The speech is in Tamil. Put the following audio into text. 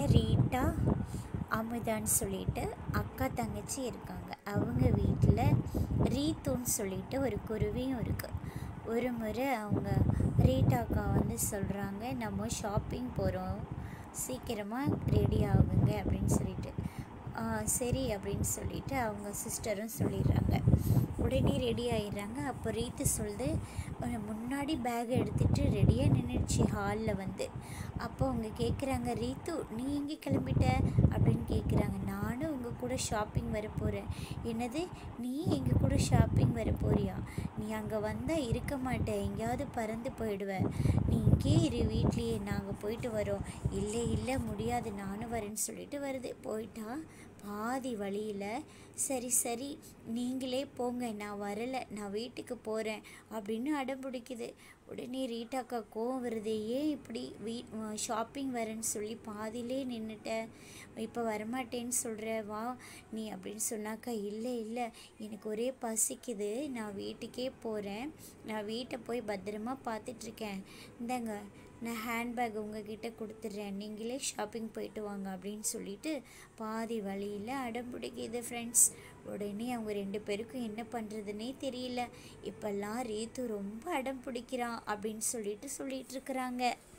ரீட்டா அமுதான்னு சொல்லிட்டு அக்கா தங்கச்சி இருக்காங்க அவங்க வீட்டில் ரீத்துன்னு சொல்லிட்டு ஒரு குருவியும் இருக்குது ஒரு முறை அவங்க ரீட்டா அக்கா வந்து சொல்கிறாங்க நம்ம ஷாப்பிங் போகிறோம் சீக்கிரமாக ரெடி ஆகுங்க அப்படின்னு சொல்லிட்டு "ஆ, சரி அப்படின்னு சொல்லிட்டு அவங்க சிஸ்டரும் சொல்லிடுறாங்க உடனே ரெடி ஆயிடுறாங்க அப்போ ரீத்து சொல்லுது "உன்னை முன்னாடி பேக் எடுத்துகிட்டு ரெடியாக நின்றுடுச்சு ஹாலில் வந்து அப்போ அவங்க கேட்குறாங்க ரீத்து நீ எங்கே கிளம்பிட்ட அப்படின்னு கேட்குறாங்க நானும் உங்கள் கூட ஷாப்பிங் வர போகிறேன் என்னது நீ எங்கள் கூட ஷாப்பிங் வர போறியா நீ அங்கே வந்தால் இருக்க மாட்டே எங்கேயாவது பறந்து போயிடுவ நீ இங்கே இரு வீட்லேயே நாங்கள் போயிட்டு வரோம் இல்லை இல்லை முடியாது நானும் வரேன்னு சொல்லிட்டு வருது போயிட்டா பாதி வழியில் சரி சரி நீங்களே போங்க நான் வரலை நான் வீட்டுக்கு போகிறேன் அப்படின்னு அடம் பிடிக்குது உடனே ரீட்டாக்கா கோவம் வருது ஏன் இப்படி வீ ஷாப்பிங் வரேன்னு சொல்லி பாதியிலே நின்றுட்டேன் இப்போ வரமாட்டேன்னு சொல்கிற வா நீ அப்படின்னு சொன்னாக்கா இல்லை இல்லை எனக்கு ஒரே பசிக்குது நான் வீட்டுக்கே போகிறேன் நான் வீட்டை போய் பத்திரமா பார்த்துட்ருக்கேன் இந்தாங்க நான் ஹேண்ட்பேக் உங்ககிட்ட கொடுத்துட்றேன் நீங்களே ஷாப்பிங் போயிட்டு வாங்க அப்படின்னு சொல்லிட்டு பாதி வழியில் அடம் பிடிக்குது ஃப்ரெண்ட்ஸ் உடனே அவங்க ரெண்டு பேருக்கும் என்ன பண்ணுறதுனே தெரியல இப்போல்லாம் ரீத்து ரொம்ப அடம் பிடிக்கிறான் அப்படின்னு சொல்லிட்டு சொல்லிட்டு இருக்கிறாங்க